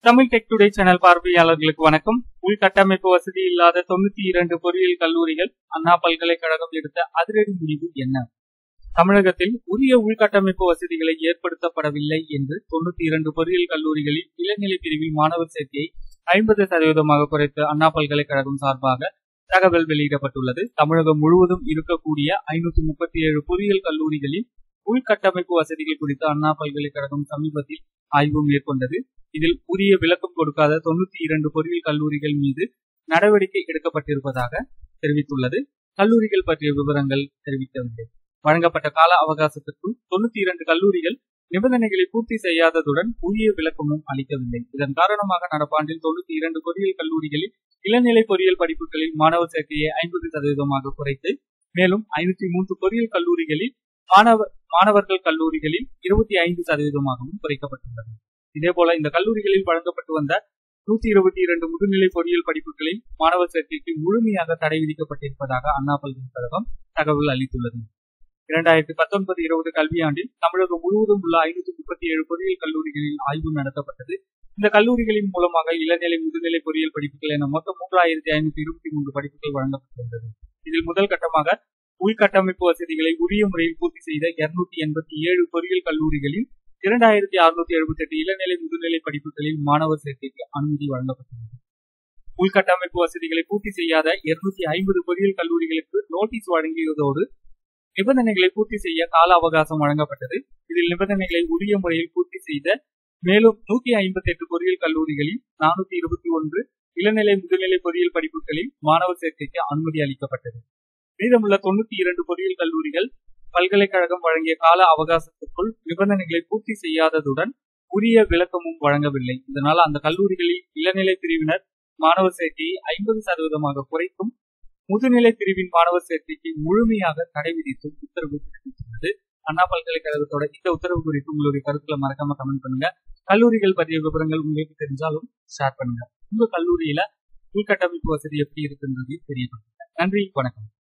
Tamil tech today channel பார்வையாளர்களுக்கு வணக்கம் உள்கட்டமைப்பு வசதி இல்லாத தொண்ணூத்தி இரண்டு பொறியியல் கல்லூரிகள் அண்ணா பல்கலைக்கழகம் எடுத்த அதிரடி முடிவு என்ன தமிழகத்தில் உரிய உள்கட்டமைப்பு வசதிகளை ஏற்படுத்தப்படவில்லை என்று தொண்ணூத்தி இரண்டு பொறியியல் கல்லூரிகளில் இளநிலை பிரிவில் மாணவர் சேர்க்கையை ஐம்பது சதவீதமாக குறைத்து அண்ணா பல்கலைக்கழகம் சார்பாக தகவல் வெளியிடப்பட்டுள்ளது தமிழகம் முழுவதும் இருக்கக்கூடிய ஐநூத்தி முப்பத்தி ஏழு பொறியியல் கல்லூரிகளில் உள்கட்டமைப்பு வசதிகள் குறித்து அண்ணா பல்கலைக்கழகம் சமீபத்தில் ஆய்வு மேற்கொண்டது இதில் உரிய விளக்கம் கொடுக்காத தொண்ணூத்தி இரண்டு பொறியியல் கல்லூரிகள் மீது நடவடிக்கை எடுக்கப்பட்டிருப்பதாக தெரிவித்துள்ளது கல்லூரிகள் பற்றிய விவரங்கள் தெரிவிக்கவில்லை வழங்கப்பட்ட கால அவகாசத்திற்குள் தொண்ணூத்தி இரண்டு கல்லூரிகள் நிபந்தனைகளை பூர்த்தி செய்யாததுடன் உரிய விளக்கமும் அளிக்கவில்லை இதன் காரணமாக நடப்பாண்டில் தொண்ணூத்தி இரண்டு பொறியியல் கல்லூரிகளில் இளநிலை பொறியியல் படிப்புகளில் மாணவர் சேர்க்கையை ஐம்பது சதவீதமாக குறைத்து மேலும் ஐநூத்தி மூன்று பொறியியல் கல்லூரிகளில் மாணவர் மாணவர்கள் கல்லூரிகளில் இருபத்தி ஐந்து சதவீதமாகவும் குறைக்கப்பட்டுள்ளது இதேபோல இந்த கல்லூரிகளில் வழங்கப்பட்டு வந்த நூத்தி இருபத்தி இரண்டு முதுநிலை பொறியியல் படிப்புகளில் மாணவர் சேர்க்கைக்கு முழுமையாக தடை விதிக்கப்பட்டிருப்பதாக அண்ணா பல்கலைக்கழகம் தகவல் அளித்துள்ளது இரண்டாயிரத்தி பத்தொன்பது இருபது கல்வியாண்டில் தமிழகம் முழுவதும் உள்ள ஐநூத்தி முப்பத்தி ஏழு பொறியியல் கல்லூரிகளில் ஆய்வு நடத்தப்பட்டது இந்த கல்லூரிகளின் மூலமாக இளநிலை முதுநிலை பொறியியல் படிப்புகள் என மொத்தம் மூன்றாயிரத்தி ஐநூத்தி இருபத்தி மூன்று படிப்புகள் வழங்கப்பட்டுள்ளது இதில் முதல் கட்டமாக உள்கட்டமைப்பு வசதிகளை உரிய முறையில் பூர்த்தி செய்த இருநூத்தி எண்பத்தி ஏழு பொறியியல் கல்லூரிகளில் இரண்டாயிரத்தி அறுநூத்தி எழுபத்தி எட்டு இளநிலை முதுநிலை படிப்புகளில் மாணவர் சேர்க்கைக்கு அனுமதி வழங்கப்பட்டுள்ளது உள்கட்டமைப்பு வசதிகளை பூர்த்தி செய்யாத இருநூத்தி ஐம்பது பொறியியல் கல்லூரிகளுக்கு நோட்டீஸ் வழங்கியதோடு நிபந்தனைகளை பூர்த்தி செய்ய கால அவகாசம் வழங்கப்பட்டது இதில் நிபந்தனைகளை உரிய முறையில் பூர்த்தி செய்த மேலும் நூத்தி ஐம்பத்தி எட்டு பொறியியல் கல்லூரிகளில் நானூத்தி இருபத்தி ஒன்று இளநிலை முதுநிலை பொறியியல் படிப்புகளில் மாணவர் சேர்க்கைக்கு அனுமதி அளிக்கப்பட்டது மீதமுள்ள தொண்ணூத்தி இரண்டு பொறியியல் கல்லூரிகள் பல்கலைக்கழகம் வழங்கிய கால அவகாசத்திற்குள் நிபந்தனைகளை பூர்த்தி செய்யாததுடன் உரிய விளக்கமும் வழங்கவில்லை இதனால் அந்த கல்லூரிகளில் இளநிலை பிரிவினர் மாணவர் சேர்க்கையை ஐம்பது சதவீதமாக குறைத்தும் முதுநிலை பிரிவின் மாணவர் சேர்க்கைக்கு முழுமையாக தடை விதித்தும் உத்தரவு பிறப்பித்துள்ளது அண்ணா பல்கலைக்கழகத்தோட இந்த உத்தரவு குறித்து உங்களுடைய கருத்துல மறக்காம கமெண்ட் பண்ணுங்க கல்லூரிகள் பற்றிய விவரங்கள் உங்களுக்கு தெரிஞ்சாலும் ஷேர் பண்ணுங்க உங்க கல்லூரியில உள்கட்டமைப்பு வசதி எப்படி இருக்குன்றது தெரியப்படுத்துங்க நன்றி வணக்கம்